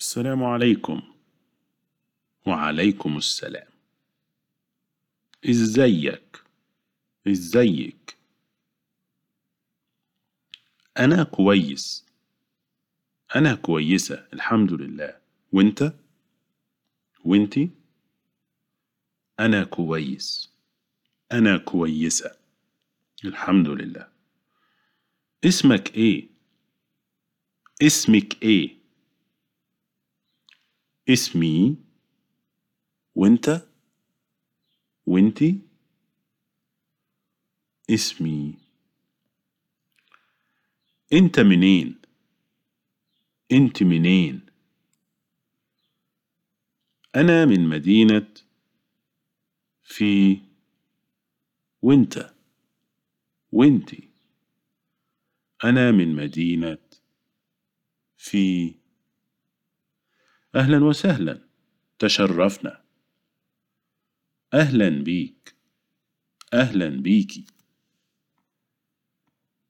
السلام عليكم وعليكم السلام ازيك ازيك انا كويس انا كويسه الحمد لله وانت وانتي انا كويس انا كويسه الحمد لله اسمك ايه اسمك ايه اسمي وانت وانتي اسمي انت منين انت منين انا من مدينة في وانت وانتي انا من مدينة في اهلا وسهلا تشرفنا اهلا بيك اهلا بيكي